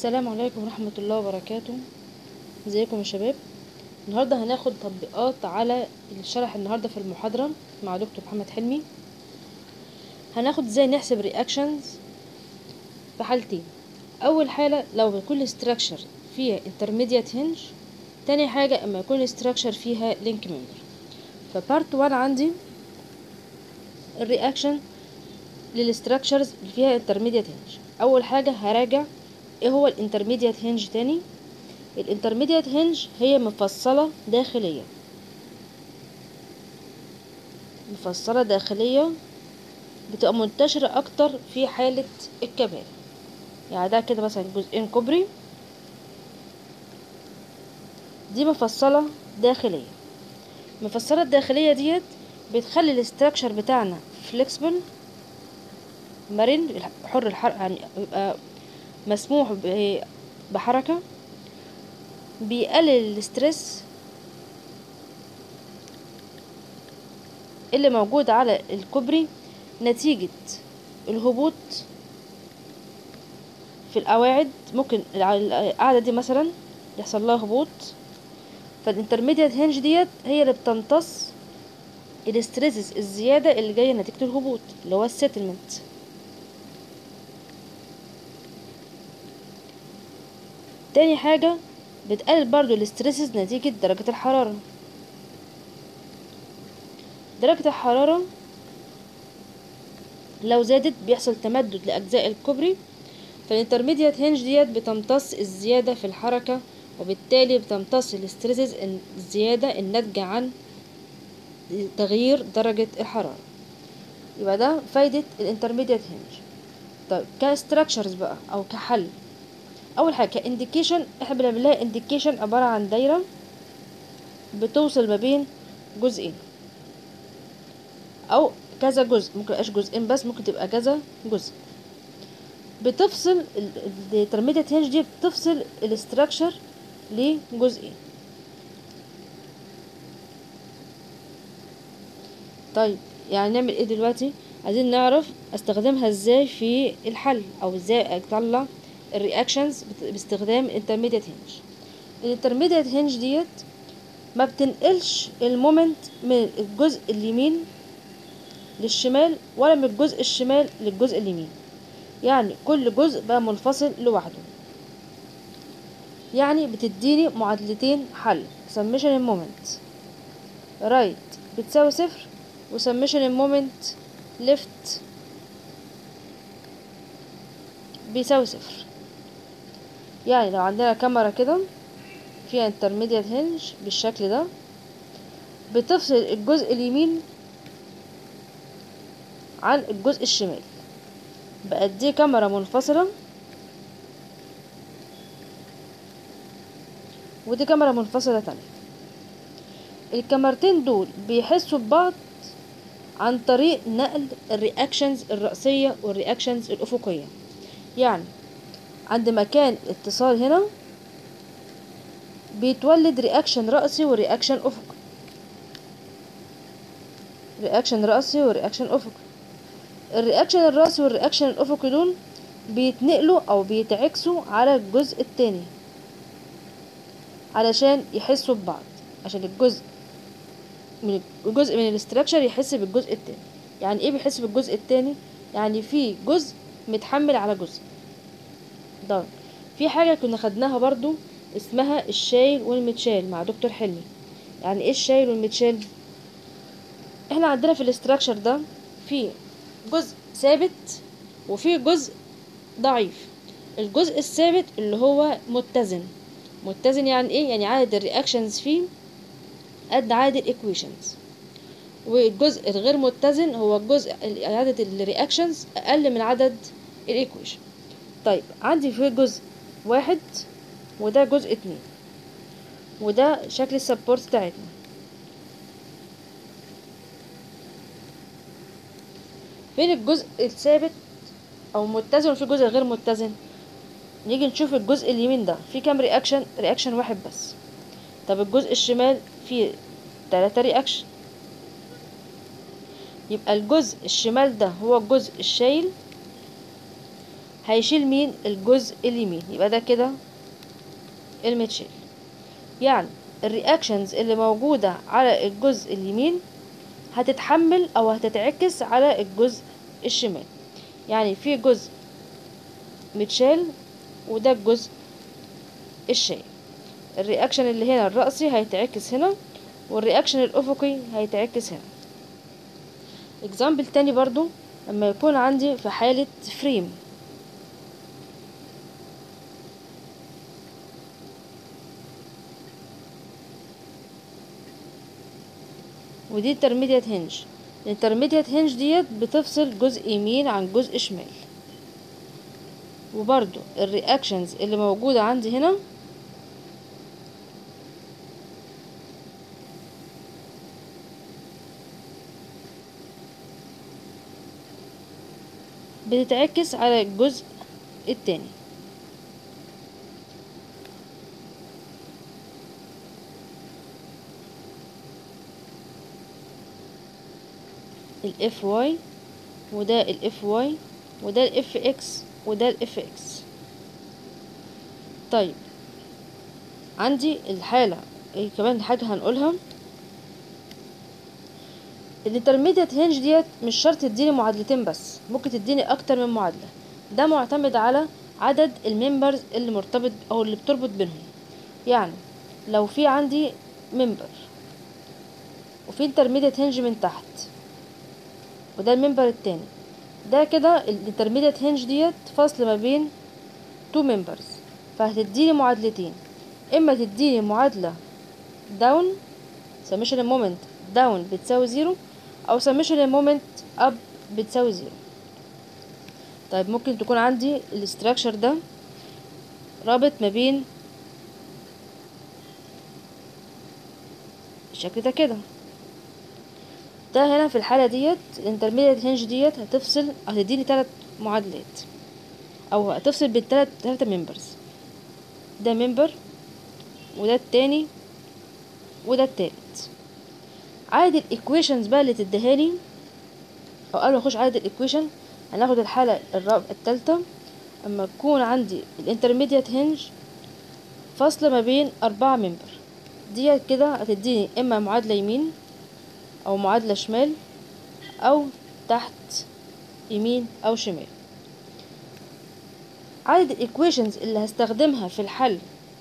السلام عليكم ورحمة الله وبركاته ازيكم يا شباب النهاردة هناخد تطبيقات على الشرح النهاردة في المحاضرة مع دكتور محمد حلمي هناخد ازاي نحسب رياكشنز في حالتين اول حالة لو كل structure فيها intermediate hinge تاني حاجة اما يكون structure فيها link member فبارت 1 عندي الرياكشن للستراكشرز اللي فيها intermediate hinge اول حاجة هراجع ايه هو الانترميديات هنج تاني الانترميديات هنج هي مفصلة داخلية مفصلة داخلية بتبقى منتشرة اكتر في حالة الكباري يعني ده كده مثلا جزئين كوبري دي مفصلة داخلية المفصلة الداخلية ديت بتخلي الاستراكشر بتاعنا فليكسبل مرن حر الحركة يعني يبقى مسموح بحركة بيقلل الاسترس اللي موجود على الكوبري نتيجة الهبوط في القواعد ممكن القاعدة دي مثلا يحصل لها هبوط فالانترميديات هنج ديت هي اللي بتمتص الاستريسز الزيادة اللي جاية نتيجة الهبوط اللي هو السيتلمنت تاني حاجة بتقلل برضو الاسترسز نتيجة درجة الحرارة درجة الحرارة لو زادت بيحصل تمدد لأجزاء الكوبري فالانترميديات هنج ديت بتمتص الزيادة في الحركة وبالتالي بتمتص الاسترسز الزيادة الناتجة عن تغيير درجة الحرارة يبقى ده فايدة الانترميديات هنج طيب كستراكشرز بقى او كحل اول حاجه كانديكيشن احنا بنعمل لها انديكيشن عباره عن دايره بتوصل ما بين جزئين او كذا جزء ممكن يبقاش جزئين بس ممكن تبقى كذا جزء بتفصل الترميديت هنج دي بتفصل الاستراكشر لجزئين طيب يعني نعمل ايه دلوقتي عايزين نعرف استخدمها ازاي في الحل او ازاي اطلع الرياكشنز باستخدام الانترميديت هنج الانترميديت هنج ديت ما بتنقلش المومنت من الجزء اليمين للشمال ولا من الجزء الشمال للجزء اليمين يعني كل جزء بقى منفصل لوحده يعني بتديني معادلتين حل سميشن المومنت رايت بتساوي صفر وسميشن المومنت ليفت بيساوي صفر يعني لو عندنا كاميرا كده فيها انترميديات هنج بالشكل ده بتفصل الجزء اليمين عن الجزء الشمال بقت دي كاميرا منفصلة ودي كاميرا منفصلة تانية الكاميرتين دول بيحسوا ببعض عن طريق نقل الرياكشنز الرأسية والرياكشنز الأفقية يعني عند مكان اتصال هنا بيتولد رياكشن رأسي ورياكشن أفقي رياكشن رأسي ورياكشن أفقي الرياكشن الرأسي والرياكشن الأفقي دول بيتنقلوا أو بيتعكسوا على الجزء التاني علشان يحسوا ببعض عشان الجزء من جزء من الاستراكشر يحس بالجزء التاني يعني ايه بيحس بالجزء التاني يعني في جزء متحمل على جزء ده في حاجة كنا خدناها برضو اسمها الشايل والمتشال مع دكتور حلمي يعني ايه الشايل والمتشال احنا عندنا في الاستراكشر ده في جزء ثابت وفي جزء ضعيف الجزء الثابت اللي هو متزن متزن يعني ايه يعني عدد الرياكشنز فيه قد عدد الايكويشنز والجزء الغير متزن هو الجزء عدد الرياكشنز اقل من عدد الايكويشن طيب عندي في جزء واحد وده جزء اتنين وده شكل السبورت بتاعتنا فين الجزء الثابت او متزن وفي جزء غير متزن نيجي نشوف الجزء اليمين ده فيه كام رياكشن رياكشن واحد بس طب الجزء الشمال فيه تلاتة رياكشن يبقى الجزء الشمال ده هو الجزء الشايل هيشيل مين الجزء اليمين يبقى ده كده المتشال يعني الرياكشنز اللي موجودة على الجزء اليمين هتتحمل او هتتعكس على الجزء الشمال يعني في جزء متشال وده الجزء الشايل الرياكشن اللي هنا الرأسي هيتعكس هنا والرياكشن الأفقي هيتعكس هنا اكزامبل تاني برضو لما يكون عندي في حالة فريم ودي الترميديت هنج الترميديت هنج ديت بتفصل جزء يمين عن جزء شمال وبرضو الرياكشنز اللي موجودة عندي هنا بتتعكس على الجزء التاني الاف واي وده الاف واي وده الاف اكس وده الاف اكس طيب عندي الحالة إيه كمان حاجة هنقولها الانترميديت هنج ديت مش شرط تديني معادلتين بس ممكن تديني اكتر من معادلة ده معتمد على عدد الممبرز اللي مرتبط او اللي بتربط بينهم يعني لو في عندي ممبر وفي انترميديت هنج من تحت وده الممبر التاني ده كده الانترميديت هنج ديت فصل ما بين تو ممبرز فهتديني معادلتين اما تديني معادلة داون سميشن المومنت داون بتساوي زيرو او سميشن المومنت اب بتساوي زيرو طيب ممكن تكون عندي الاستراكشر ده رابط ما بين الشكل ده كده ده هنا في الحالة ديت الانترميديت هنج ديت هتفصل هتديني تلات معادلات او هتفصل بين تلات تلاتة ممبرز ده ممبر وده التاني وده التالت عدد الايكويشنز بقى اللي تديهالي او قبل ما نخش عدد الايكويشن هناخد الحالة الرابعة التالتة اما تكون عندي الانترميديت هنج فاصلة ما بين اربعة ممبر ديت كده هتديني اما معادلة يمين او معادلة شمال او تحت يمين او شمال عدد الايكويشنز اللي هستخدمها في الحل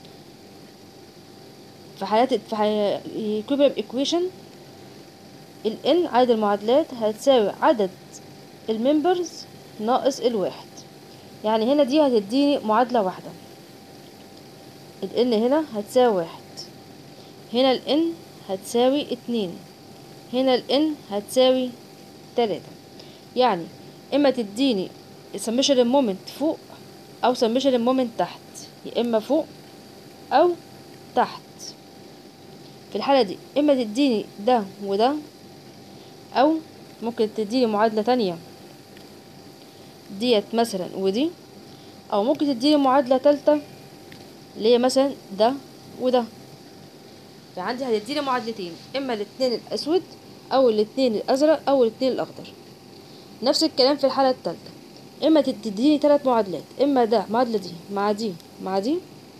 في حالات في ايكويبريم ايكويشن ال n عدد المعادلات هتساوي عدد الممبرز ناقص الواحد يعني هنا دي هتديني معادلة واحدة ال n هنا هتساوي واحد هنا ال n هتساوي اتنين هنا ال n هتساوي تلاتة يعني اما تديني سميشن المومنت فوق او سميشن المومنت تحت يا اما فوق او تحت في الحالة دي اما تديني ده وده او ممكن تديني معادلة تانية ديت مثلا ودي او ممكن تديني معادلة تالتة اللي هي مثلا ده وده فعندي هتديني معادلتين اما الاتنين الاسود او الاتنين الازرق او الاتنين الاخضر نفس الكلام في الحالة التالتة اما تديني تلات معادلات اما ده معادلة دي مع دي مع دي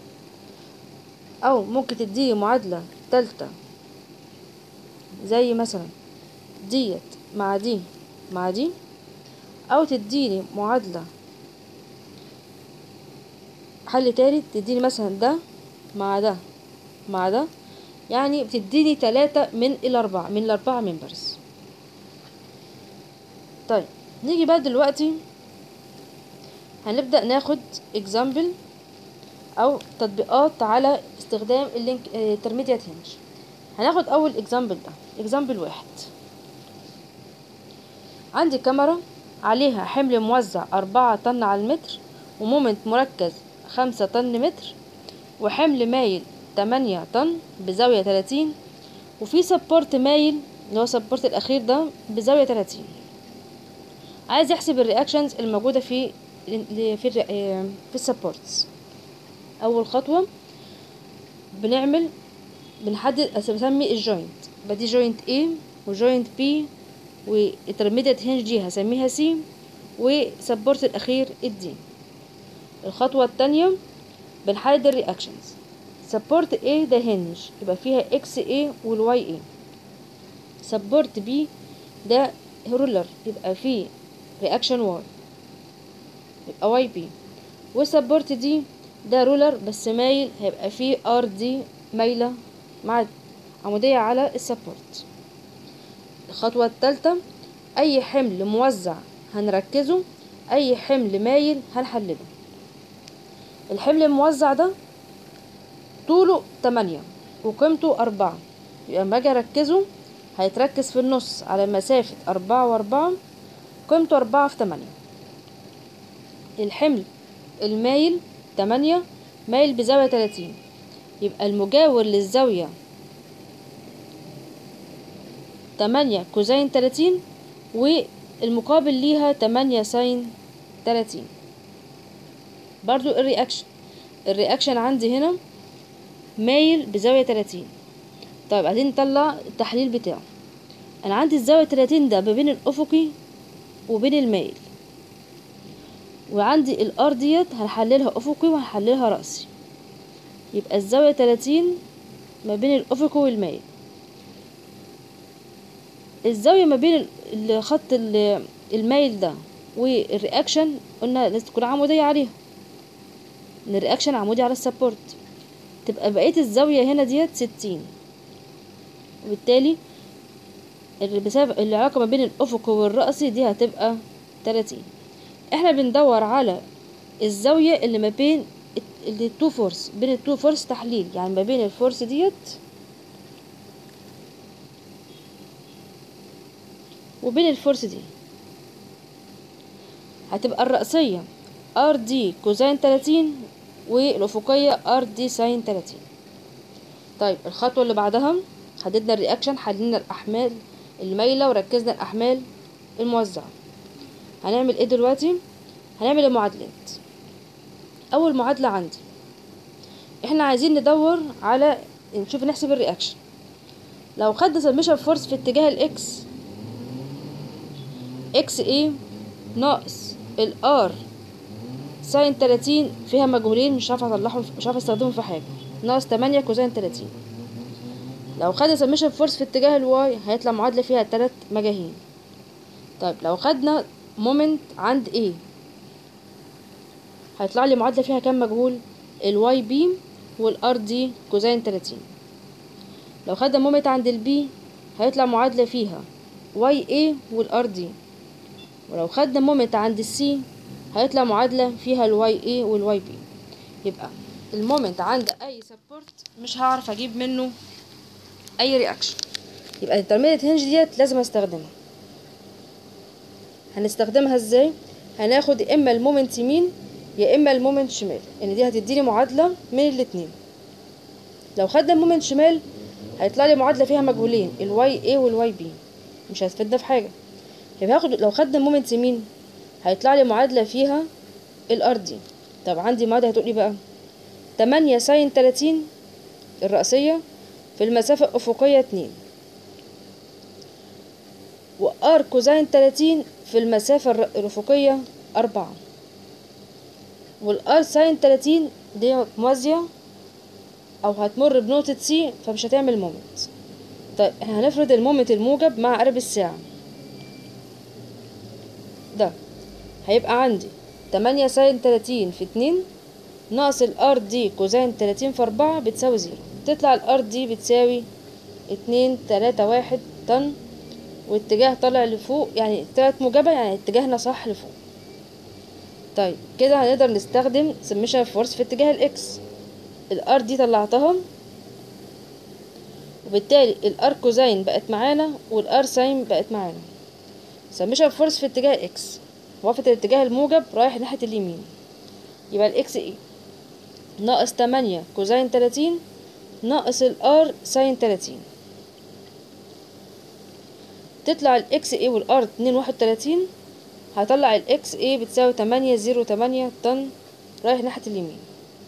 او ممكن تديني معادلة تالتة زي مثلا ديت مع دي مع دي او تديني معادلة حل تالت تديني مثلا ده مع ده مع ده يعني بتديني تلاتة من الأربعة من الأربعة ممبرز طيب نيجي بقى دلوقتي هنبدأ ناخد example أو تطبيقات على استخدام اللينك intermediate hinge هناخد أول example ده example واحد عندي كاميرا عليها حمل موزع أربعة طن على المتر ومومنت مركز خمسة طن متر وحمل مايل تمانية طن بزاوية تلاتين وفي سبورت مايل اللي هو سبورت الأخير ده بزاوية تلاتين عايز يحسب الرياكشنز الموجودة في في في السبورتس أول خطوة بنعمل بنحدد بسمي الجوينت بدي جوينت A وجوينت B وانترميديت هنج دي هسميها C وسبورت الأخير الدي الخطوة التانية بنحدد الرياكشنز سبورت A ده هنج يبقى فيها اكس A والواي A سبورت B ده رولر يبقى فيه رياكشن واي يبقى واي بي وسبورت دي ده رولر بس مايل هيبقى فيه ار دي مايلة مع عمودية على السبورت الخطوة التالتة أي حمل موزع هنركزه أي حمل مايل هنحلله الحمل الموزع ده طوله تمانية وقيمته أربعة يبقى لما أجي أركزه هيتركز في النص على مسافة أربعة وأربعة قيمته أربعة في تمانية الحمل المايل تمانية مايل بزاوية تلاتين يبقى المجاور للزاوية تمانية كوزين تلاتين والمقابل ليها تمانية ساين تلاتين برضو الرياكشن الرياكشن عندي هنا مايل بزاوية تلاتين طيب عايزين نطلع التحليل بتاعه انا عندي الزاوية تلاتين ده ما بين الافقي وبين المايل وعندي الار ديت هنحللها افقي وهنحللها رأسي يبقى الزاوية تلاتين ما بين الافقي والمايل الزاوية ما بين الخط المايل ده والرياكشن قلنا لازم تكون عمودية عليها ان الرياكشن عمودي على السبورت تبقى بقية الزاوية هنا ديت ستين وبالتالي بسبب العلاقة ما بين الأفقي والرأسي دي هتبقى تلاتين احنا بندور على الزاوية اللي ما بين التو فورس بين التو فورس تحليل يعني ما بين الفورس ديت وبين الفورس دي هتبقى الرأسية ار دي كوزين تلاتين والأفقية ار دي ساين تلاتين طيب الخطوة اللي بعدها حددنا الرياكشن حددنا الأحمال المايلة وركزنا الأحمال الموزعة هنعمل ايه دلوقتي هنعمل المعادلات أول معادلة عندي احنا عايزين ندور على نشوف نحسب الرياكشن لو خدنا سميشن فورس في اتجاه الاكس اكس ايه ناقص الار ساين تلاتين فيها مجهولين مش عارفه اطلعهم مش عارفه استخدمهم في حاجه ناقص تمانية كوزين تلاتين لو خدنا سميشن فورس في اتجاه الواي هيطلع معادله فيها تلات مجاهيل طيب لو خدنا مومنت عند A هيطلع لي معادله فيها كام مجهول الواي بي والار دي كوزين تلاتين لو خدنا مومنت عند البي هيطلع معادله فيها واي اي والار دي ولو خدنا مومنت عند السي هيطلع معادلة فيها الواي اي والواي بي يبقى المومنت عند اي سبورت مش هعرف اجيب منه اي رياكشن يبقى الترمينت هنج ديت لازم استخدمها هنستخدمها ازاي هناخد يا اما المومنت يمين يا اما المومنت شمال ان دي هتديني معادلة من الاتنين لو خدنا المومنت شمال هيطلع لي معادلة فيها مجهولين الواي اي والواي بي مش هتفيدنا في حاجة يبقى هاخد لو خدنا مومنت يمين هيطلع لي معادلة فيها الار دي طب عندي معادلة هتقولي بقى تمانية ساين تلاتين الرأسية في المسافة الأفقية اتنين وار كوزين تلاتين في المسافة الأفقية أربعة والار ساين تلاتين دي موازية أو هتمر بنقطة سي فمش هتعمل مومنت طيب هنفرض المومنت الموجب مع قرب الساعة ده هيبقى عندي تمانية ساين تلاتين في اتنين ناقص الار دي كوزين تلاتين في أربعة بتساوي زيرو تطلع الار دي بتساوي اتنين تلاتة واحد طن واتجاه طالع لفوق يعني طلعت موجبة يعني اتجاهنا صح لفوق طيب كده هنقدر نستخدم سميشن فورس في اتجاه الاكس الار دي طلعتها وبالتالي الار كوزين بقت معانا والار ساين بقت معانا سميشن فورس في اتجاه اكس وقفت الاتجاه الموجب رايح ناحية اليمين يبقى الاكس ايه ناقص تمانية كوزين تلاتين ناقص الار ساين تلاتين تطلع الاكس ايه والار اتنين واحد وتلاتين هطلع الاكس ايه بتساوي تمانية زيرو تمانية طن رايح ناحية اليمين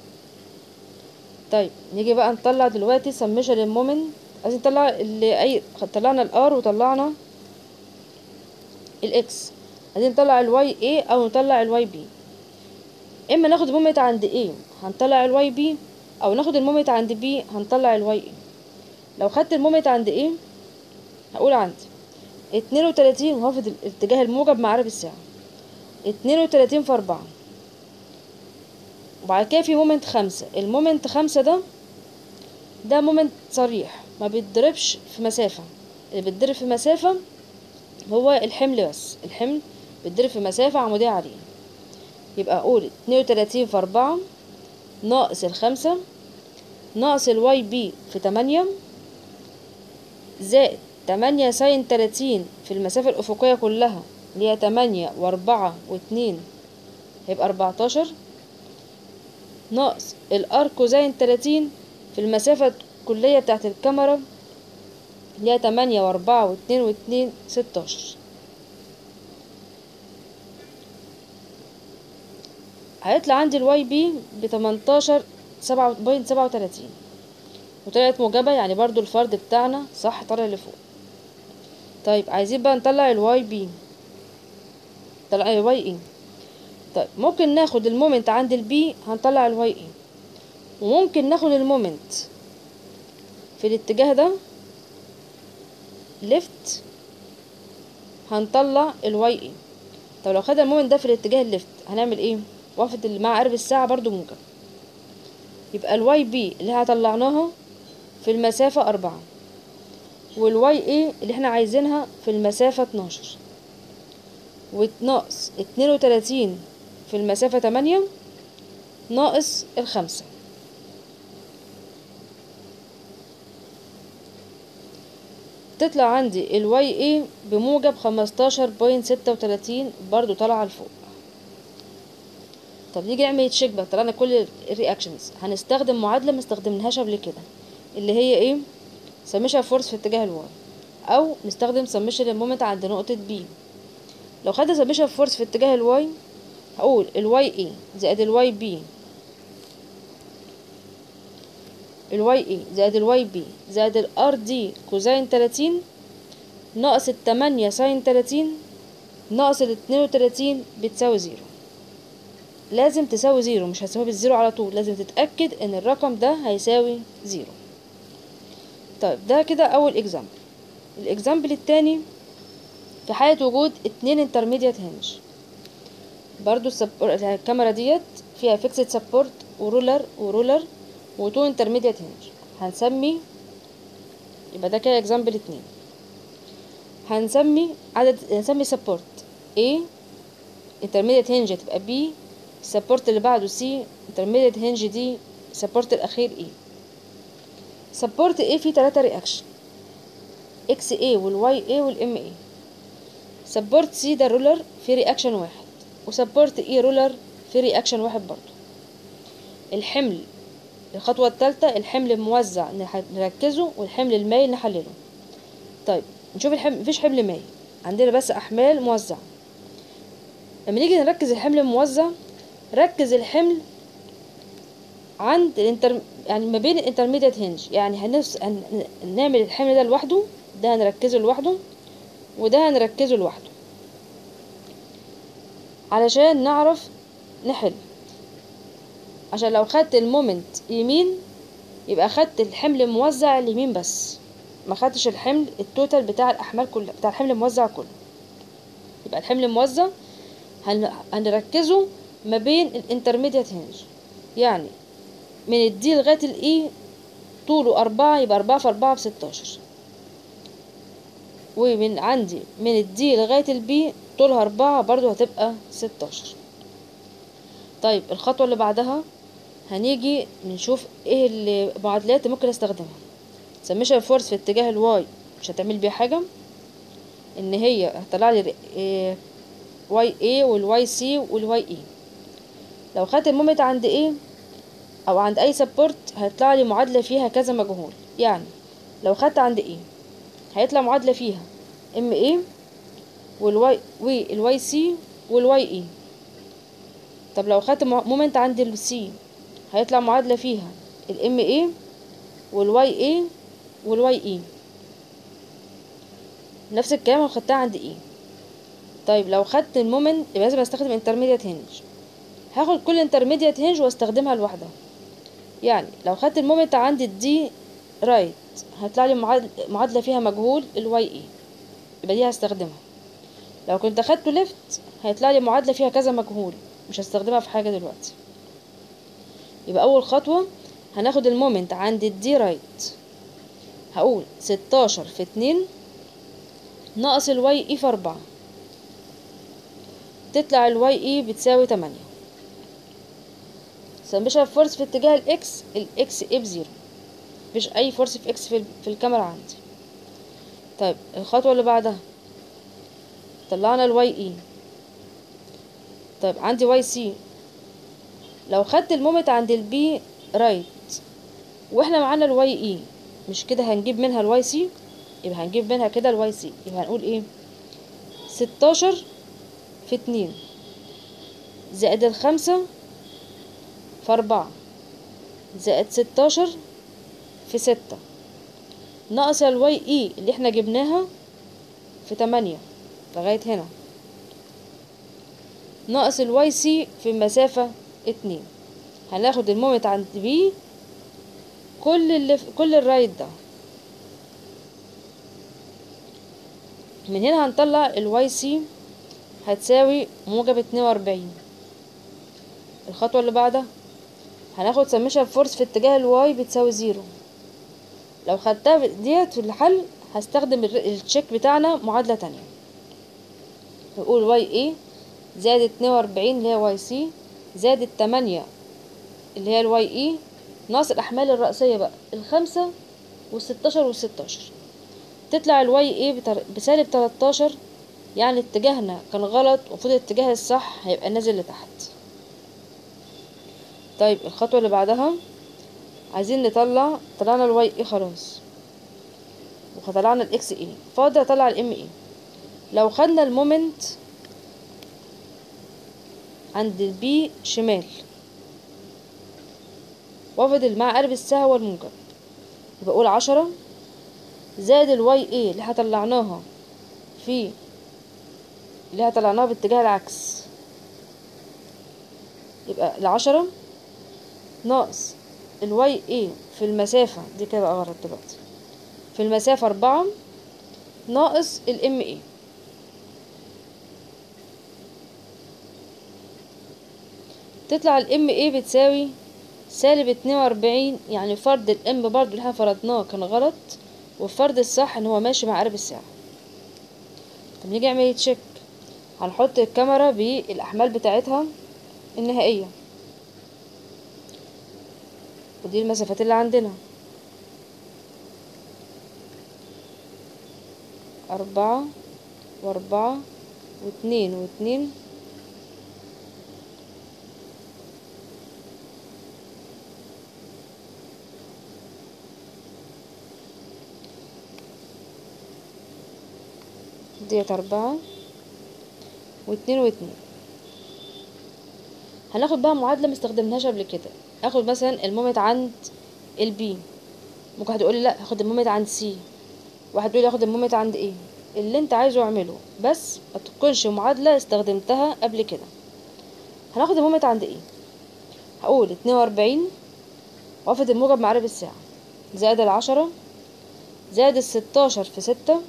طيب نيجي بقى نطلع دلوقتي سميشن المومنت عايزين نطلع اللي اي طلعنا الار وطلعنا الاكس عايزين نطلع الواي اي او نطلع الواي بي اما ناخد المومنت عند A هنطلع الواي بي او ناخد المومنت عند B هنطلع الواي A لو خدت المومنت عند A هقول عندي اتنين وتلاتين وهاخد الاتجاه الموجب مع عقرب الساعة اتنين وتلاتين في أربعة وبعد كده في مومنت خمسة المومنت خمسة ده ده مومنت صريح ما بيتضربش في مسافة اللي بيتضرب في مسافة هو الحمل بس الحمل بيتضرب في مسافة عمودية عليه يبقى أقول اتنين وتلاتين في أربعة ناقص الخمسة ناقص الواي بي في تمانية زائد تمانية ساين تلاتين في المسافة الأفقية كلها اللي هي تمانية وأربعة واتنين هيبقى أربعتاشر ناقص الار كوزين تلاتين في المسافة الكلية بتاعت الكاميرا اللي هي تمانية وأربعة واتنين واتنين ستاشر هيطلع عندي الواي بي بتمنتاشر سبعة بوينت سبعة وتلاتين وطلعت موجبة يعني برضو الفرد بتاعنا صح طالع لفوق طيب عايزين بقى نطلع الواي بي طلع الواي ايه طيب ممكن ناخد المومنت عند البي هنطلع الواي ايه وممكن ناخد المومنت في الاتجاه ده ليفت هنطلع الواي ايه طب لو خدنا المومنت ده في الاتجاه الليفت هنعمل ايه وقفة اللي مع قرب الساعة برضو موجب يبقى الواي بي اللي هطلعناها في المسافة أربعة والواي ايه اللي احنا عايزينها في المسافة اتناشر وناقص اتنين وتلاتين في المسافة تمانية ناقص الخمسة تطلع عندي الواي ايه بموجب خمستاشر بوينت ستة وتلاتين برضو طالعة لفوق طب نيجي نعمل تشيك بقى طلعنا كل الرياكشنز هنستخدم معادلة ما استخدمناهاش قبل كده اللي هي ايه سميشن فورس في اتجاه الواي او نستخدم سميشن المومنت عند نقطة بي لو خدنا سميشن فورس في اتجاه الواي هقول الواي ايه زائد الواي بي الواي ايه زائد الواي بي زائد الار دي كوزين تلاتين ناقص التمانية ساين تلاتين ناقص الاتنين وتلاتين بتساوي زيرو لازم تساوي زيرو مش هتساوي بالزيرو على طول لازم تتأكد ان الرقم ده هيساوي زيرو طيب ده كده اول اكزامبل الاكزامبل التاني في حالة وجود اتنين intermediate hinge برضو الكاميرا ديت فيها فيكسد سبورت ورولر ورولر وتو intermediate hinge هنسمي يبقى ده كده اكزامبل اتنين هنسمي عدد هنسمي سبورت A intermediate hinge هتبقى B السبورت اللي بعده C intermediate hinge دي السبورت الأخير E سبورت A فيه تلاتة رياكشن اكس A والواي A والام A سبورت سي ده رولر في رياكشن واحد وسبورت اي رولر في رياكشن واحد برضو الحمل الخطوة التالتة الحمل موزع نركزه والحمل المايل نحلله طيب نشوف الحمل مفيش حمل مايل عندنا بس احمال موزعة لما نيجي نركز الحمل الموزع ركز الحمل عند الانتر يعني ما بين الانترميديت هنج يعني هنفس هن... نعمل الحمل ده لوحده ده هنركزه لوحده وده هنركزه لوحده علشان نعرف نحل عشان لو خدت المومنت يمين يبقى خدت الحمل موزع اليمين بس ما خدتش الحمل التوتال بتاع الاحمال كلها بتاع الحمل الموزع كله يبقى الحمل الموزع هن... هنركزه ما بين الانترميديت هنج يعني من الدي لغاية الاي طوله أربعة يبقى أربعة في أربعة بستاشر ومن عندي من الدي لغاية البي طولها أربعة برضو هتبقى ستاشر طيب الخطوة اللي بعدها هنيجي نشوف ايه المعادلات اللي ممكن استخدمها سميشن فورس في اتجاه الواي مش هتعمل بيها حاجة ان هي هتطلع لي إيه واي اي والواي سي والواي اي لو خدت المومنت عند ايه او عند اي سبورت هيطلع لي معادلة فيها كذا مجهول يعني لو خدت عند ايه هيطلع معادلة فيها ام ايه والواي والواي سي والواي اي طب لو خدت مومنت عند السي هيطلع معادلة فيها الام ايه والواي ايه والواي اي نفس الكلام لو خدتها عند ايه طيب لو خدت المومنت يبقى لازم استخدم intermediate hinge هاخد كل انترميديت هنج واستخدمها لوحدها يعني لو خدت المومنت عند الدي رايت هيطلع لي معاد- معادلة فيها مجهول الواي اي يبقى دي هستخدمها لو كنت اخدته ليفت هيطلع لي معادلة فيها كذا مجهول مش هستخدمها في حاجة دلوقتي يبقى اول خطوة هناخد المومنت عند الدي رايت هقول ستاشر في اتنين ناقص الواي اي في اربعة تطلع الواي اي بتساوي تمانية سمشها فورس في اتجاه الاكس الاكس اي بزيرو مفيش اي فورس في اكس في, ال- في الكاميرا عندي طيب الخطوة اللي بعدها طلعنا الواي اي طيب عندي واي سي لو خدت المومنت عند البي رايت واحنا معانا الواي اي مش كده هنجيب منها الواي سي يبقى هنجيب منها كده الواي سي يبقى هنقول ايه ستاشر في اتنين زائد الخمسة في أربعة زائد ستاشر في ستة ناقص الواي اي اللي احنا جبناها في تمانية لغاية هنا ناقص الواي سي في مسافة اتنين هناخد المومنت عند بي كل اللي في كل الرايت ده من هنا هنطلع الواي سي هتساوي موجب اتنين وأربعين الخطوة اللي بعدها هناخد سمشن فورس في اتجاه الواي بتساوي زيرو لو خدتها ديت في الحل هستخدم الر- التشيك بتاعنا معادلة تانية نقول واي ايه زائد اتنين وأربعين اللي هي واي سي زائد التمانية اللي هي الواي اي ناقص الأحمال الرئيسية بقى الخمسة والستاشر والستاشر تطلع الواي ايه بتر... بسالب تلاتاشر يعني اتجاهنا كان غلط المفروض الاتجاه الصح هيبقى نازل لتحت طيب الخطوة اللي بعدها عايزين نطلع طلعنا الواي اي خلاص وطلعنا الاكس اي فاضل اطلع الام اي لو خدنا المومنت عند البي شمال وافضل مع قلب السهم والموجب يبقى اقول عشرة زائد الواي اي اللي احنا طلعناها في اللي احنا طلعناها باتجاه العكس يبقى العشرة ناقص الواي اي في المسافة دي كده بقى غلط دلوقتي في المسافة أربعة ناقص الام اي تطلع الام اي بتساوي سالب اتنين وأربعين يعني فرض الام برضو اللي احنا فرضناه كان غلط والفرض الصح ان هو ماشي مع قارب الساعة طب نيجي نعمل تشيك هنحط الكاميرا بالأحمال بتاعتها النهائية ودي المسافات اللي عندنا أربعة وأربعة واتنين واتنين ديت أربعة واتنين واتنين هناخد بقى معادلة مستخدمناهاش قبل كده اخد مثلا المومنت عند البي ممكن واحد يقولي لا هاخد المومنت عند سي واحد يقولي هاخد المومنت عند ايه اللي انت عايزه اعمله بس ما تكونش معادلة استخدمتها قبل كده هناخد المومنت عند ايه هقول اتنين واربعين وافد الموجب مع قارب الساعة زائد العشرة زائد الستاشر في ستة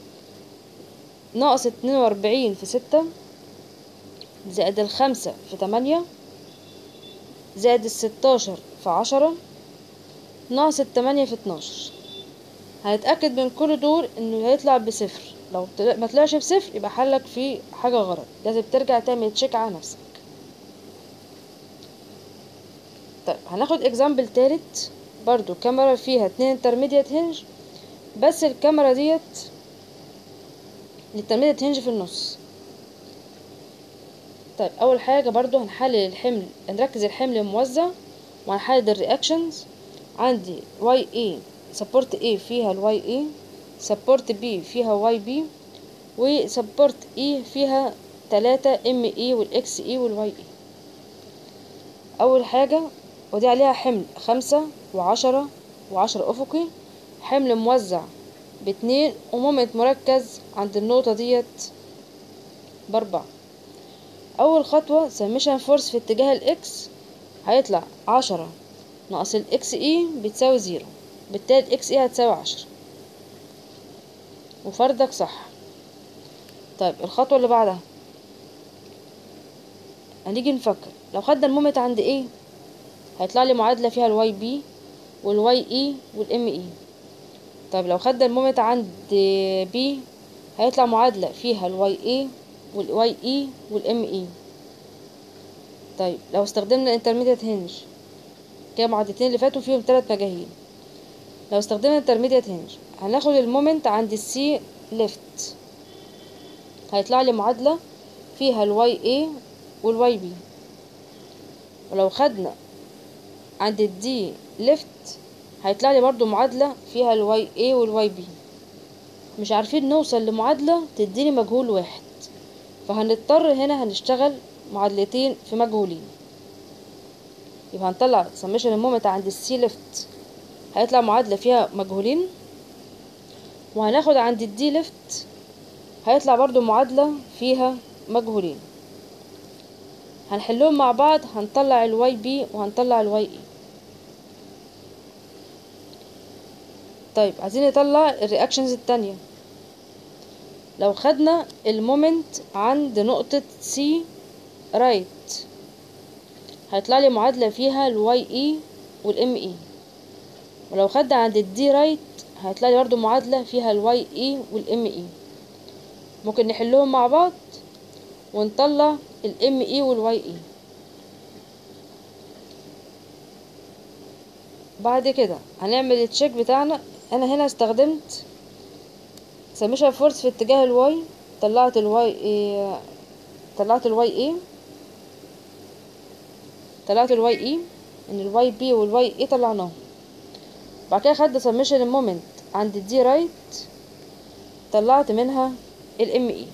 ناقص اتنين واربعين في ستة زائد الخمسة في تمانية زائد الستاشر في عشرة ناقص التمانية في اتناشر هنتأكد من كل دول انه هيطلع بصفر لو طلع- ما طلعش بصفر يبقى حلك فيه حاجة غلط لازم ترجع تعمل تشيك على نفسك طيب هناخد اكزامبل تالت برضو كاميرا فيها اتنين انترميديت هنج بس الكاميرا ديت الانترميديت هنج في النص طيب اول حاجه برضو هنحلل الحمل نركز الحمل الموزع وهنحلل الرياكشنز عندي واي اي سبورت اي فيها الواي اي سبورت بي فيها واي بي وسبورت اي فيها تلاتة ام اي والاكس اي والواي اي اول حاجه ودي عليها حمل خمسة وعشرة وعشرة افقي حمل موزع باتنين ومومنت مركز عند النقطة ديت بأربعة اول خطوة سميشن فورس في اتجاه الاكس هيطلع عشرة ناقص الاكس اي بتساوي زيرو بالتالي الاكس اي هتساوي عشرة وفردك صح طيب الخطوة اللي بعدها هنيجي نفكر لو خدنا المومنت عند ايه هيطلع لي معادلة فيها الواي بي والواي اي والام اي طيب لو خدنا المومنت عند بي هيطلع معادلة فيها الواي اي والواي اي والام اي طيب لو استخدمنا الانترميديت هنج كده معادلتين اللي فاتوا فيهم ثلاث مجاهيل لو استخدمنا الانترميديت هنج هناخد المومنت عند السي ليفت هيطلع لي معادلة فيها الواي اي والواي بي ولو خدنا عند الدي ليفت هيطلع لي برضو معادلة فيها الواي اي والواي بي مش عارفين نوصل لمعادلة تديني مجهول واحد فهنضطر هنا هنشتغل معادلتين في مجهولين يبقى هنطلع سميشن المومنت عند السي ليفت هيطلع معادلة فيها مجهولين وهناخد عند الدي ليفت هيطلع برضو معادلة فيها مجهولين هنحلهم مع بعض هنطلع الواي بي وهنطلع الواي اي طيب عايزين نطلع الرياكشنز التانية لو خدنا المومنت عند نقطة سي رايت هيطلع لي معادلة فيها الواي اي والام اي ولو خدنا عند الدي رايت هيطلع لي برضو معادلة فيها الواي اي والام اي ممكن نحلهم مع بعض ونطلع الام اي والواي اي بعد كده هنعمل التشيك بتاعنا انا هنا استخدمت سميشن فورس في اتجاه الواي طلعت الواي اي طلعت الواي اي طلعت الواي اي ان الواي بي والواي اي طلعناهم بعد كده خدت سميشن المومنت عند الدي رايت طلعت منها الام اي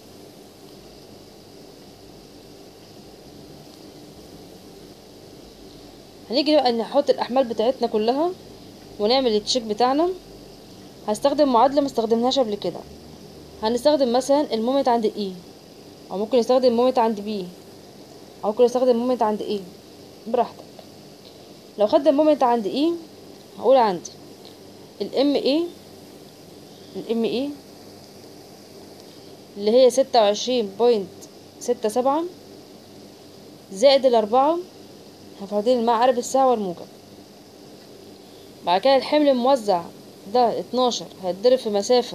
هنيجي بقى نحط الاحمال بتاعتنا كلها ونعمل التشيك بتاعنا هستخدم معادلة مستخدمناهاش قبل كده هنستخدم مثلا المومنت عند اي او ممكن نستخدم المومنت عند بي او ممكن نستخدم المومنت عند ايه براحتك لو خدنا المومنت عند اي هقول عندي الام اي الام اي اللي هي ستة وعشرين بوينت ستة سبعة زائد الأربعة هفردين الماء عقرب الساعة والموجب بعد كده الحمل موزع ده اتناشر هيتضرب في مسافة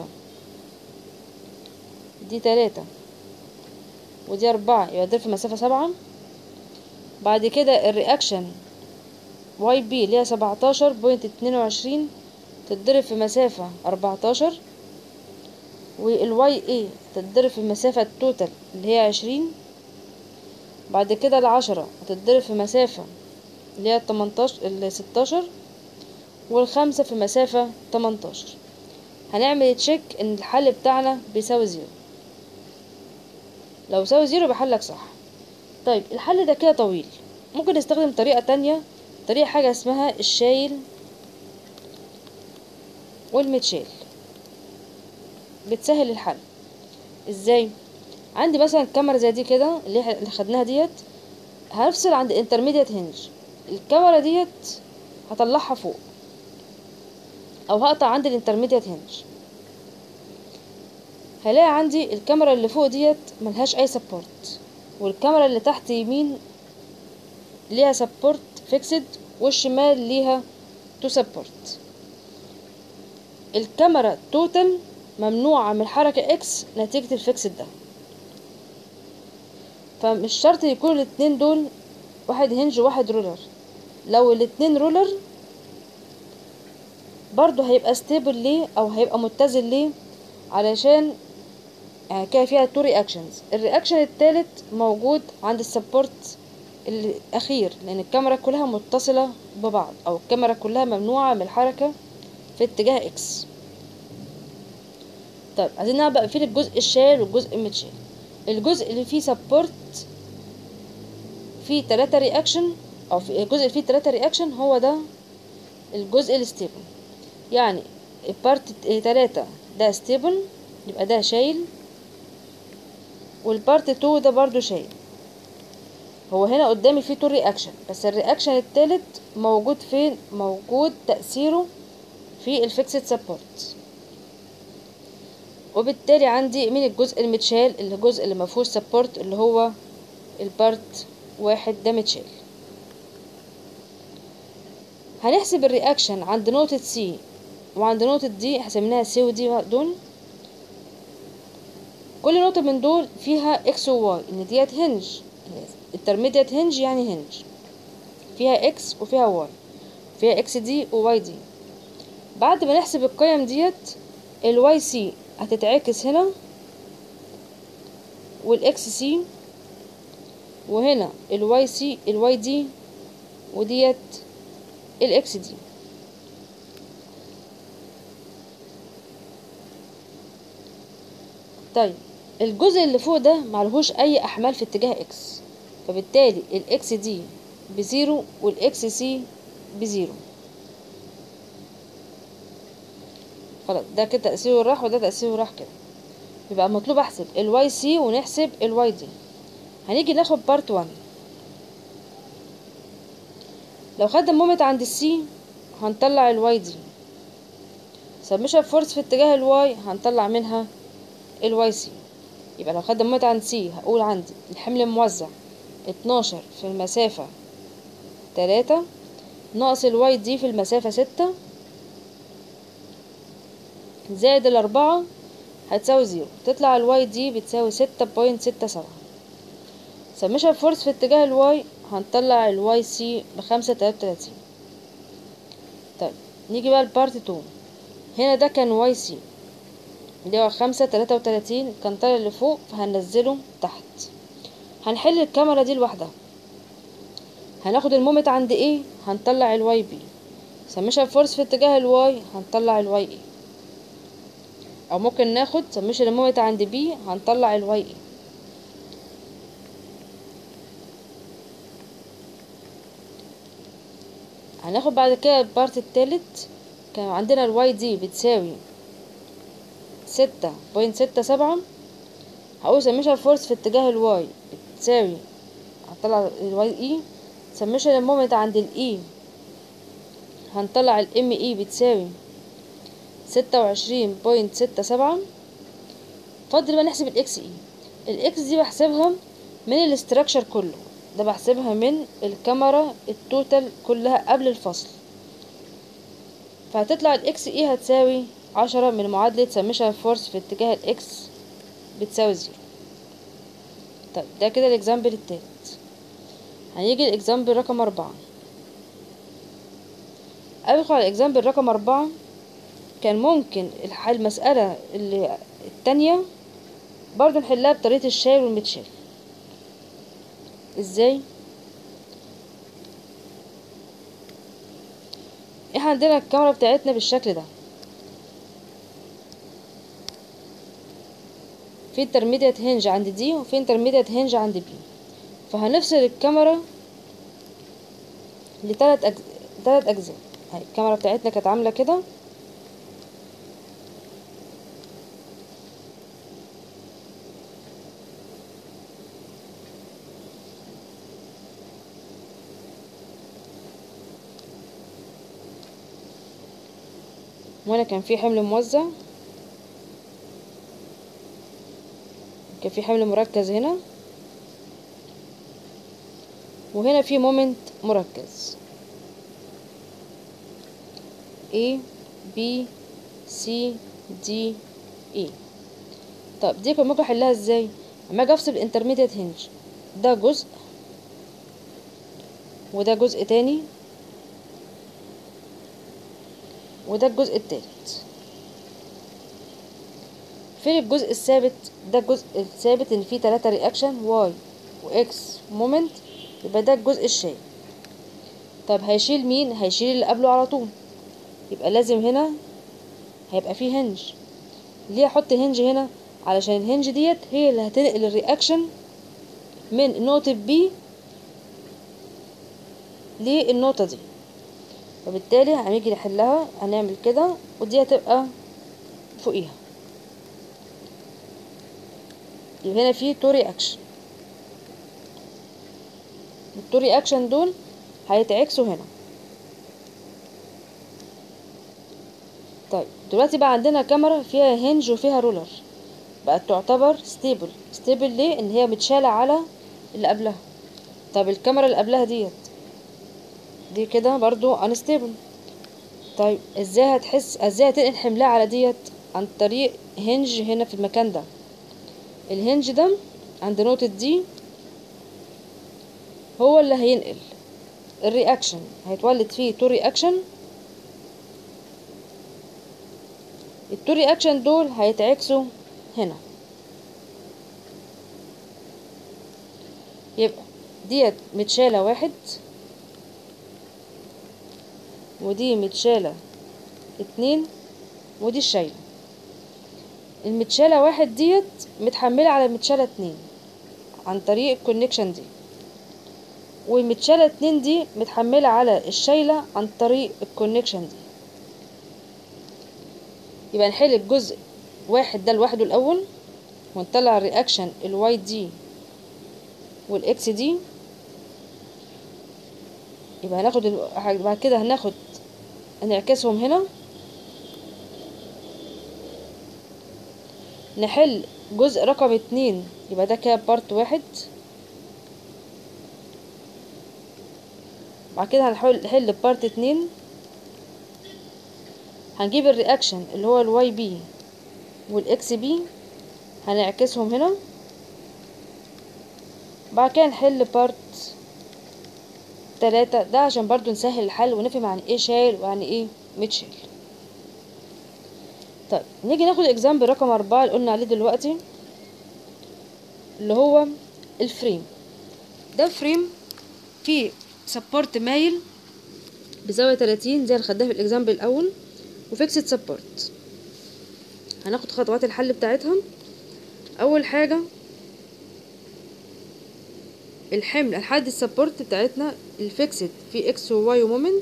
دي تلاتة ودي أربعة يبقى يتضرب في مسافة سبعة بعد كده الرياكشن واي بي اللي هي سبعتاشر بوينت اتنين وعشرين تتضرب في مسافة أربعتاشر والواي اي تتضرب في المسافة التوتال اللي هي عشرين بعد كده العشرة هتتضرب في مسافة اللي هي التمنتاشر الستاشر والخمسة في مسافة تمنتاشر هنعمل تشيك ان الحل بتاعنا بيساوي زيرو لو ساوي زيرو بحلك صح طيب الحل ده كده طويل ممكن نستخدم طريقة تانية طريقة حاجة اسمها الشايل والمتشال بتسهل الحل ازاي عندي مثلا كاميرا زي دي كده اللي احنا اللي خدناها ديت هفصل عند انترميديت هنج الكاميرا ديت هطلعها فوق او هقطع عند الانترميديت هنج هلاقي عندي الكاميرا اللي فوق ديت ملهاش اي سبورت والكاميرا اللي تحت يمين ليها سبورت فيكسد والشمال ليها تو سبورت الكاميرا توتال ممنوعة من الحركة اكس نتيجة الفيكسد ده فمش شرط يكون الاتنين دول واحد هنج وواحد رولر لو الاتنين رولر برضو هيبقى ستيبل ليه او هيبقى متزن ليه علشان يعني كده فيها تو رياكشنز الرياكشن التالت موجود عند السبورت الاخير لان الكاميرا كلها متصلة ببعض او الكاميرا كلها ممنوعة من الحركة في اتجاه اكس طيب عايزين نعرف بقى فين الجزء الشايل والجزء المتشال الجزء اللي فيه سبورت فيه تلاتة رياكشن او في الجزء اللي فيه تلاتة رياكشن هو ده الجزء الستيبل يعني البارت تلاتة ده ستيبل يبقى ده شايل والبارت تو ده برضو شايل هو هنا قدامي في تو رياكشن بس الرياكشن التالت موجود فين موجود تأثيره في الفيكسد سبورت وبالتالي عندي مين الجزء المتشال الجزء اللي مفهوش سبورت اللي هو البارت واحد ده متشال هنحسب الرياكشن عند نقطة سي وعند نقطة دي حسبناها سي ودي دول كل نقطة من دول فيها اكس وواي ان ديت هنج الترميديت هنج يعني هنج فيها اكس وفيها واي فيها اكس دي وواي دي بعد ما نحسب القيم ديت الواي سي هتتعكس هنا والاكس سي وهنا الواي سي الواي دي وديت الاكس دي طيب الجزء اللي فوق ده معلهوش اي احمال في اتجاه اكس فبالتالي الاكس دي بزيرو والاكس سي بزيرو خلاص ده كده تأثيره راح وده تأثيره راح كده يبقى مطلوب احسب الواي سي ونحسب الواي دي هنيجي ناخد بارت 1 لو خدنا مومنت عند السي هنطلع الواي دي سمشن فورس في اتجاه الواي هنطلع منها الواي سي يبقى لو خدنا مومنت عند سي هقول عندي الحمل موزع اتناشر في المسافة تلاتة ناقص الواي دي في المسافة ستة زائد الأربعة هتساوي زيرو تطلع الواي دي بتساوي ستة بوينت ستة سبعة سمشن فورس في اتجاه الواي هنطلع الواي سي بخمسة تلاتة وتلاتين طيب نيجي بقى لبارت تو هنا ده كان واي سي اللي هو خمسة تلاتة وتلاتين كان طالع لفوق فهننزله تحت هنحل الكاميرا دي لوحدها هناخد المومنت عند ايه هنطلع الواي بي سمشن فورس في اتجاه الواي هنطلع الواي ايه او ممكن ناخد سمشن المومنت عند بي هنطلع الواي ايه هناخد بعد كده البارت التالت كان عندنا الواي دي بتساوي ستة بوينت ستة سبعة هقول سمشن فورس في اتجاه الواي بتساوي هنطلع الواي اي سمشن المومنت عند الاي هنطلع الام اي بتساوي ستة وعشرين بوينت ستة سبعة فاضل بقى نحسب الاكس اي الاكس دي بحسبها من الاستراكشر كله ده بحسبها من الكاميرا التوتال كلها قبل الفصل فهتطلع الاكس اي هتساوي عشرة من معادلة سمشن فورس في اتجاه الاكس بتساوي زيرو طيب ده كده الاكزامبل التالت هنيجي الاكزامبل رقم أربعة قبل على الاكزامبل رقم أربعة كان ممكن الح- المسألة اللي التانية برضه نحلها بطريقة الشايل والمتشال ازاي احنا عندنا الكاميرا بتاعتنا بالشكل ده في انترميديت هنج عند دي وفي انترميديت هنج عند بي فهنفصل الكاميرا لتلات أجزاء تلات أجزاء اهي الكاميرا بتاعتنا كانت عاملة كده وهنا كان في حمل موزع كان في حمل مركز هنا وهنا في مومنت مركز A B C D E طب دي كان ممكن احلها ازاي اما اجي افصل الانترميديت هنج ده جزء وده جزء تاني وده الجزء التالت فين الجزء الثابت ده الجزء الثابت ان فيه تلاتة رياكشن واي واكس مومنت يبقى ده الجزء الشايل طب هيشيل مين هيشيل اللي قبله على طول يبقى لازم هنا هيبقى فيه هنج ليه احط هنج هنا علشان الهنج ديت هي اللي هتنقل الرياكشن من نقطة بي للنقطة دي وبالتالي هنيجي نحلها هنعمل كده ودي هتبقى فوقيها يبقى هنا في تو رياكشن التو رياكشن دول هيتعكسوا هنا طيب دلوقتي بقى عندنا كاميرا فيها هنج وفيها رولر بقت تعتبر ستيبل ستيبل ليه ان هي متشالة على اللي قبلها طب الكاميرا اللي قبلها ديت دي كده برضو انستيبل طيب ازاي هتحس ازاي هتنقل حملها على ديت عن طريق هنج هنا في المكان ده الهنج ده عند نقطة دي هو اللي هينقل الرياكشن هيتولد فيه تو رياكشن التو رياكشن دول هيتعكسوا هنا يبقى ديت متشالة واحد ودي متشالة اتنين ودي الشايلة المتشالة واحد ديت متحملة على المتشالة اتنين عن طريق الكونكشن دي والمتشالة اتنين دي متحملة على الشايلة عن طريق الكونكشن دي يبقى نحل الجزء واحد ده لوحده الأول ونطلع الرياكشن الواي دي والاكس دي يبقى هناخد ال... بعد كده هناخد هنعكسهم هنا نحل جزء رقم اتنين يبقى ده كده بارت واحد بعد كده هنحل نحل بارت اتنين هنجيب الرياكشن اللي هو الواي بي والاكس بي هنعكسهم هنا بعد كده نحل بارت تلاتة ده عشان برضو نسهل الحل ونفهم يعني ايه شايل ويعني ايه متشال طيب نيجي ناخد اكزامبل رقم أربعة اللي قلنا عليه دلوقتي اللي هو الفريم ده فريم فيه سبورت مايل بزاوية تلاتين زي اللي خدناها في الاكزامبل الأول وفيكسد سبورت هناخد خطوات الحل بتاعتها أول حاجة الحمل الحد السبورت بتاعتنا الفيكسد في اكس وواي ومومنت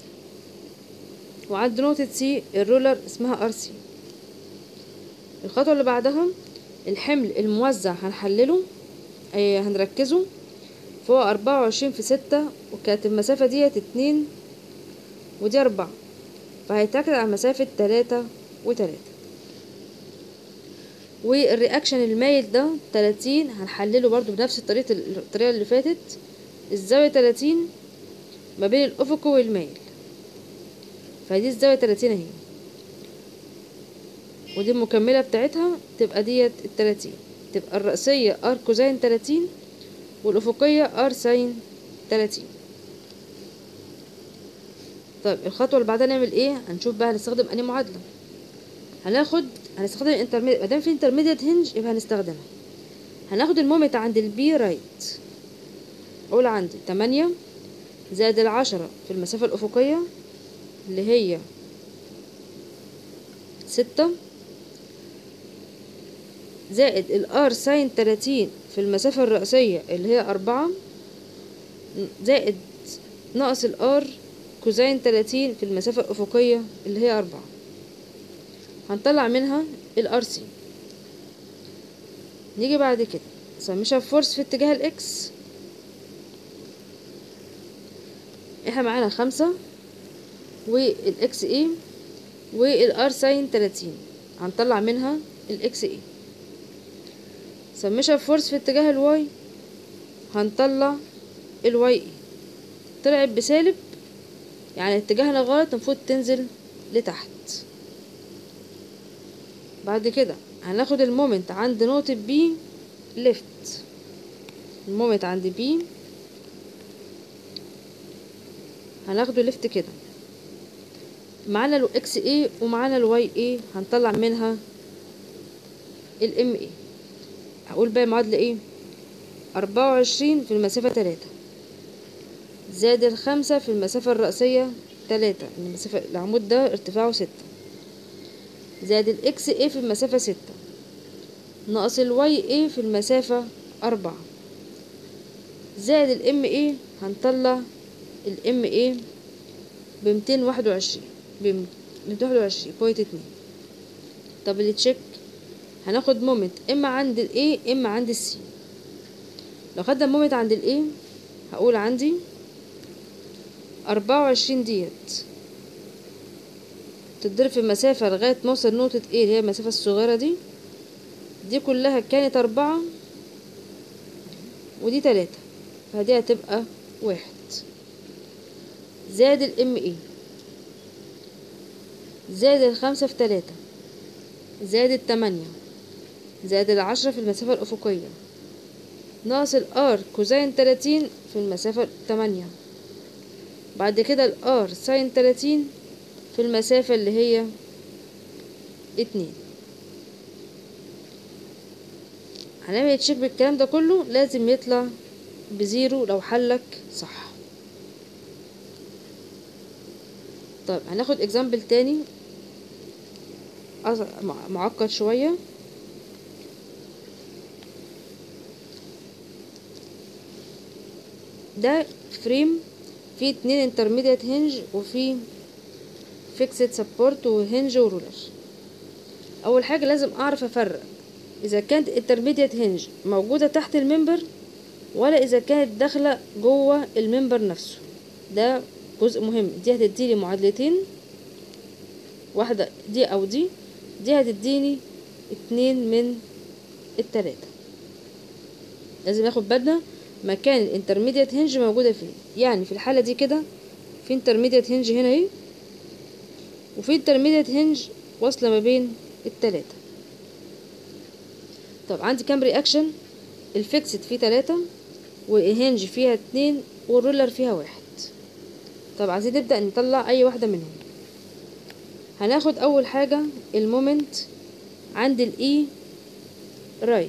وعند نقطة سي الرولر اسمها ار سي الخطوة اللي بعدها الحمل الموزع هنحلله اي هنركزه فهو أربعة وعشرين في ستة وكانت المسافة ديت اتنين ودي أربعة فهيتركز على مسافة تلاتة وتلاتة والرياكشن المايل ده تلاتين هنحلله برضو بنفس الطريقة الطريقة اللي فاتت الزاوية تلاتين ما بين الأفق والمايل فدي الزاوية تلاتين اهي ودي المكملة بتاعتها تبقى ديت التلاتين تبقى الرأسية ار كوزين تلاتين والأفقية ار ساين تلاتين طيب الخطوة اللي بعدها نعمل ايه هنشوف بقى هنستخدم انهي معادلة هناخد هنستخدم الانترميديت مادام في انترميديت هنج يبقى هنستخدمها هناخد المومنت عند البي رايت اقول عندي تمانية زائد العشرة في المسافة الأفقية اللي هي ستة زائد الار ساين تلاتين في المسافة الرئيسية اللي هي أربعة زائد ناقص الار كوزين تلاتين في المسافة الأفقية اللي هي أربعة هنطلع منها الار سي نيجي بعد كده سميشها فورس في اتجاه الاكس احنا معانا خمسة والاكس اي والار ساين تلاتين هنطلع منها الاكس اي سميشها فورس في اتجاه الواي هنطلع الواي اي طلعت بسالب يعني اتجاهنا غلط المفروض تنزل لتحت بعد كده هناخد المومنت عند نقطة بي ليفت المومنت عند بي هناخده ليفت كده معانا الاكس اي ومعانا الواي اي هنطلع منها الام اي هقول بقى معادلة ايه أربعة وعشرين في المسافة تلاتة زائد الخمسة في المسافة الرئيسية تلاتة المسافة العمود ده ارتفاعه ستة زائد الاكس اي في المسافة ستة ناقص الواي اي في المسافة أربعة زائد الام اي هنطلع الام اي بمتين واحد وعشرين بمتين واحد وعشرين بوينت اتنين طب اللي تشيك هناخد مومنت اما عند الاي اما عند السي لو خدنا مومنت عند الاي هقول عندي أربعة وعشرين ديت تتضرب في المسافة لغاية ما اوصل نقطة ايه اللي هي المسافة الصغيرة دي دي كلها كانت أربعة ودي تلاتة فدي هتبقى واحد زائد الام ايه زائد الخمسة في تلاتة زائد التمانية زائد العشرة في المسافة الأفقية ناقص الار كوزين تلاتين في المسافة التمانية بعد كده الار ساين تلاتين في المسافة اللي هي اتنين هنعمل تشيك بالكلام ده كله لازم يطلع بزيرو لو حلك صح طيب هناخد اكزامبل تاني أص- مع- معقد شوية ده فريم فيه اتنين انترميديت هنج وفيه فيكسد سبورت وهنج ورولر اول حاجة لازم اعرف افرق اذا كانت انترميديت هنج موجودة تحت الممبر ولا اذا كانت داخلة جوه الممبر نفسه ده جزء مهم دي هتديني معادلتين واحدة دي او دي دي هتديني اتنين من التلاتة لازم ناخد بالنا مكان الانترميديت هنج موجودة فين يعني في الحالة دي كده في انترميديت هنج هنا اهي وفي انترميديت هنج واصلة ما بين التلاتة طب عندي كام رياكشن الفيكسد فيه تلاتة والهنج فيها اتنين والرولر فيها واحد طب عايزين نبدأ نطلع أي واحدة منهم هناخد أول حاجة المومنت عند الإي رايت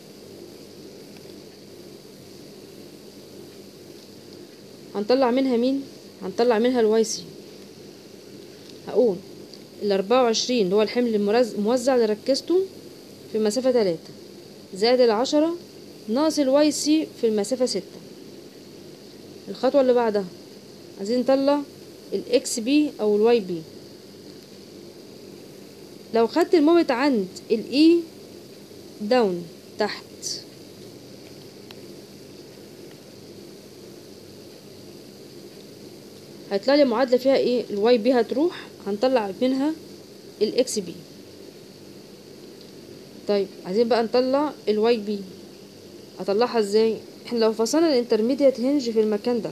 هنطلع منها مين هنطلع منها الواي سي هقول الأربعة وعشرين اللي هو الحمل المرز- الموزع اللي ركزته في المسافة تلاتة زائد العشرة ناقص الواي سي في المسافة ستة الخطوة اللي بعدها عايزين نطلع الاكس بي او الواي بي لو خدت المومنت عند الاي داون تحت هيطلع لي معادلة فيها ايه الواي بي هتروح هنطلع منها الاكس بي طيب عايزين بقى نطلع الواي بي اطلعها ازاي احنا لو فصلنا الانترميديت هنج في المكان ده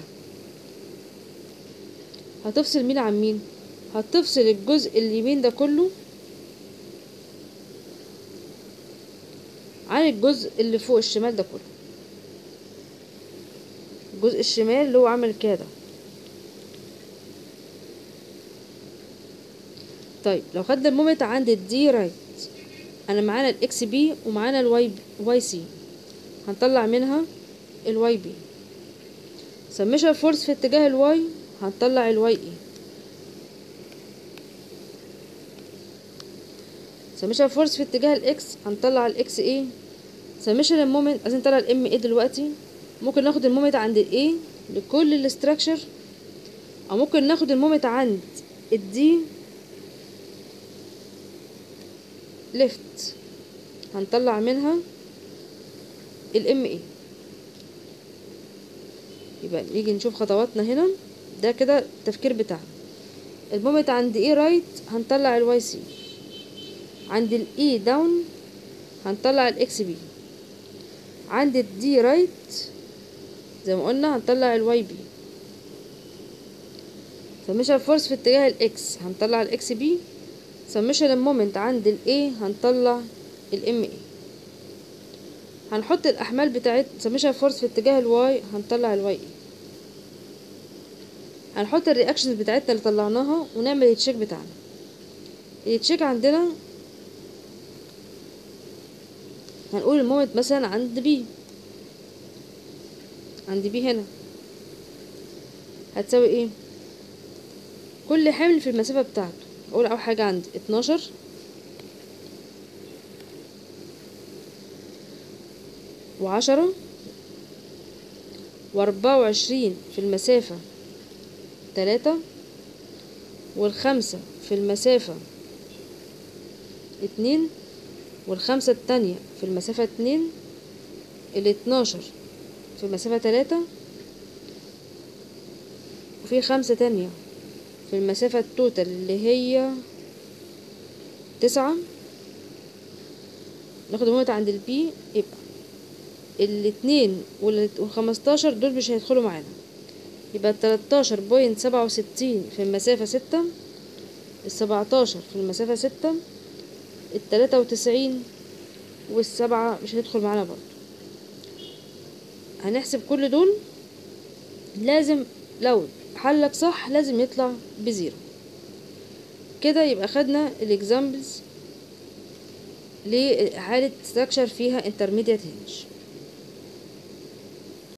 هتفصل مين عن مين هتفصل الجزء اليمين ده كله عن الجزء اللي فوق الشمال ده كله الجزء الشمال اللي هو عامل كده طيب لو خدنا المومنت عند الدي رايت انا معانا الاكس بي ومعانا الواي واي سي هنطلع منها الواي بي سمشها فورس في اتجاه الواي هنطلع الواي اي سمشها فورس في اتجاه الاكس هنطلع الاكس اي سمشن المومنت عايزين نطلع الام اي دلوقتي ممكن ناخد المومنت عند الاي لكل الاستراكشر او ممكن ناخد المومنت عند الدي ليفت هنطلع منها الام اي يبقى نيجي نشوف خطواتنا هنا ده كده التفكير بتاعنا المومنت عند اي رايت هنطلع الواي سي عند الاي داون هنطلع الاكس بي عند الدي رايت زي ما قلنا هنطلع الواي بي سمشن فورس في اتجاه الاكس هنطلع الاكس بي سمشن المومنت عند الاي هنطلع الام اي هنحط الاحمال بتاعت سمشن فورس في اتجاه الواي هنطلع الواي اي هنحط الرياكشنز بتاعتنا اللي طلعناها ونعمل التشيك بتاعنا التشيك عندنا هنقول المومنت مثلا عند بي عند بي هنا هتساوي ايه كل حمل في المسافة بتاعته اقول اول حاجة عندي اتناشر وعشرة واربعة وعشرين في المسافة تلاتة والخمسة في المسافة اتنين والخمسة التانية في المسافة اتنين الاتناشر في المسافة تلاتة وفي خمسة تانية في المسافة التوتال اللي هي تسعة ناخد المومنت عند البي يبقى الاتنين وال- والخمستاشر دول مش هيدخلوا معانا يبقى التلاتاشر بوينت سبعة وستين في المسافة ستة السبعتاشر في المسافة ستة التلاتة وتسعين والسبعة مش هيدخل معانا برضه هنحسب كل دول لازم لو حلك صح لازم يطلع بزيرو كده يبقى خدنا الاكزامبلز لحالة structure فيها intermediate hinge